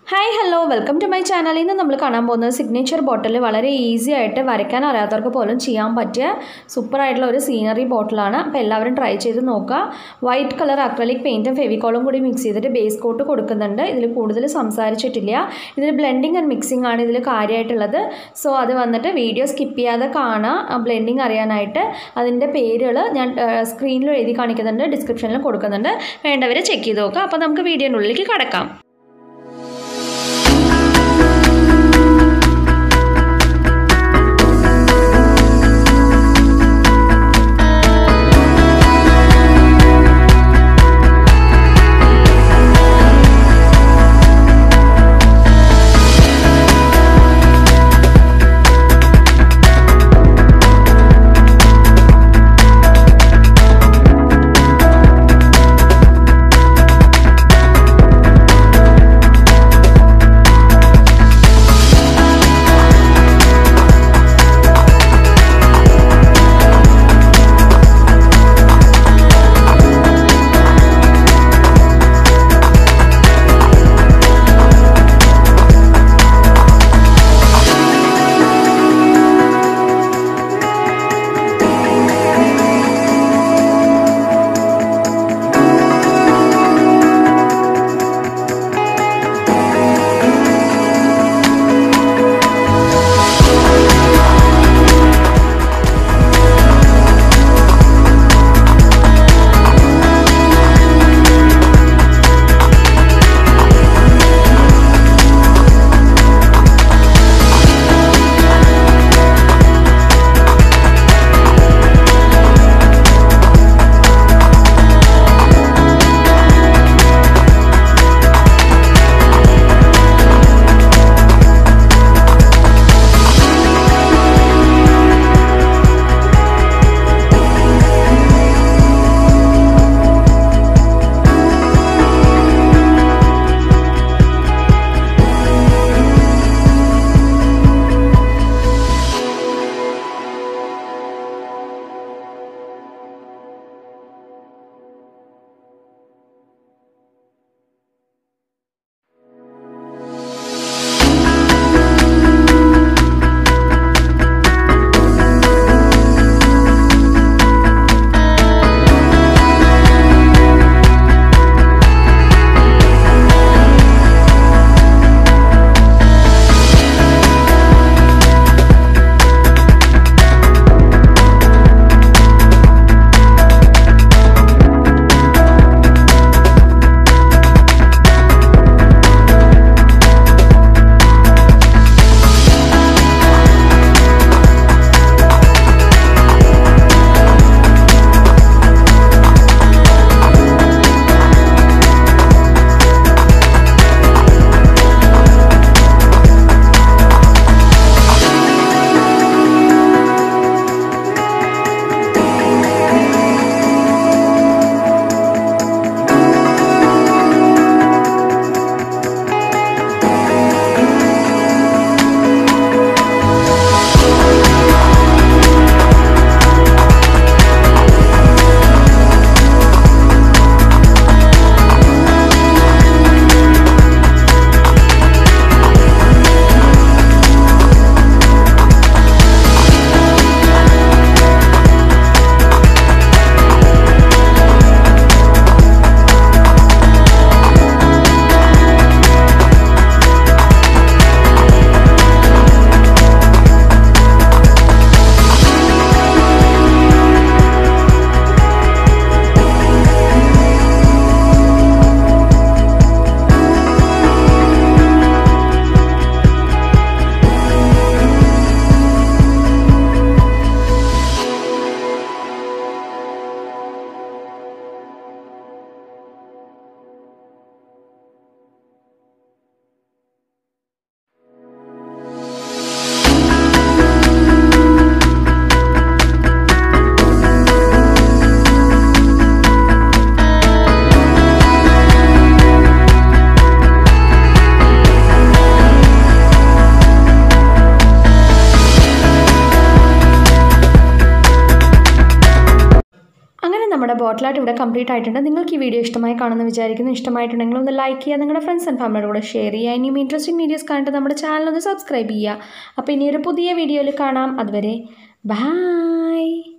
hi hello welcome to my channel ഇന്ന് നമ്മൾ കാണാൻ പോകുന്നത് സിഗ്നേച്ചർ ബോട്ടിൽ വളരെ ഈസി ആയിട്ട് വരയ്ക്കാൻ അറിയാത്തവർക്ക് പോലും ചെയ്യാൻ പറ്റിയ സൂപ്പർ ആയിട്ടുള്ള ഒരു സീനറി ബോട്ടിലാണ് അപ്പോൾ എല്ലാവരും ട്രൈ ചെയ്ത് നോക്കുക വൈറ്റ് കളർ അക്രലിക് പെയിൻറ്റും ഫെവിക്കോളും കൂടി മിക്സ് ചെയ്തിട്ട് ബേസ് കോട്ട് കൊടുക്കുന്നുണ്ട് ഇതിൽ കൂടുതൽ സംസാരിച്ചിട്ടില്ല ഇതിൽ ബ്ലെൻഡിങ് ആൻഡ് മിക്സിംഗ് ആണ് ഇതിൽ കാര്യമായിട്ടുള്ളത് സോ അത് വന്നിട്ട് വീഡിയോ സ്കിപ്പ് ചെയ്യാതെ കാണുക ബ്ലെൻഡിങ് അറിയാനായിട്ട് അതിൻ്റെ പേരുകൾ ഞാൻ സ്ക്രീനിൽ എഴുതി കാണിക്കുന്നുണ്ട് ഡിസ്ക്രിപ്ഷനിൽ കൊടുക്കുന്നുണ്ട് വേണ്ടവരെ ചെക്ക് ചെയ്ത് നോക്കുക അപ്പോൾ നമുക്ക് വീഡിയോനുള്ളിലേക്ക് കടക്കാം നമ്മുടെ ബോട്ടിലായിട്ട് ഇവിടെ കംപ്ലീറ്റ് ആയിട്ടുണ്ട് നിങ്ങൾക്ക് ഈ വീഡിയോ ഇഷ്ടമായി കാണുമെന്ന് വിചാരിക്കുന്നു ഇഷ്ടമായിട്ടുണ്ടെങ്കിൽ ഒന്ന് ലൈക്ക് ചെയ്യുക നിങ്ങളുടെ ഫ്രണ്ട്സ് ആൻഡ് ഫാമിലിയുടെ കൂടെ ഷെയർ ചെയ്യുക ഇനിയും ഇൻട്രസ്റ്റിംഗ് വീഡിയോസ് കണ്ടിട്ട് നമ്മുടെ ചാനൽ ഒന്ന് സബ്സ്ക്രൈബ് ചെയ്യുക അപ്പോൾ ഇനി ഒരു പുതിയ വീഡിയോയിൽ കാണാം അതുവരെ ബൈ